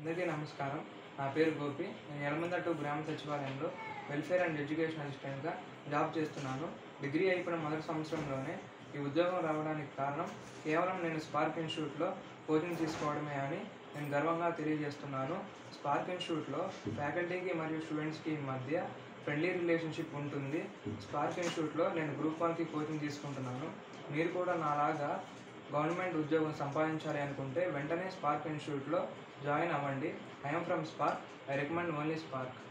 అందరికీ నమస్కారం నా పేరు గోపి నేను ఎలమందట్టు గ్రామ సచివాలయంలో వెల్ఫేర్ అండ్ ఎడ్యుకేషన్ అసిస్టెంట్గా జాబ్ చేస్తున్నాను డిగ్రీ అయిపోయిన మొదటి సంవత్సరంలోనే ఈ ఉద్యోగం రావడానికి కారణం కేవలం నేను స్పార్క్ ఇన్స్టిట్యూట్లో కోచింగ్ తీసుకోవడమే అని నేను గర్వంగా తెలియజేస్తున్నాను స్పార్క్ ఇన్స్టిట్యూట్లో ఫ్యాకల్టీకి మరియు స్టూడెంట్స్కి మధ్య ఫ్రెండ్లీ రిలేషన్షిప్ ఉంటుంది స్పార్క్ ఇన్స్టిట్యూట్లో నేను గ్రూప్ వన్కి కోచింగ్ తీసుకుంటున్నాను మీరు కూడా నాలాగా గవర్నమెంట్ ఉద్యోగం సంపాదించాలి అనుకుంటే వెంటనే స్పార్క్ ఇన్స్టిట్యూట్లో జాయిన్ అవ్వండి I'm from Spark I recommend only spark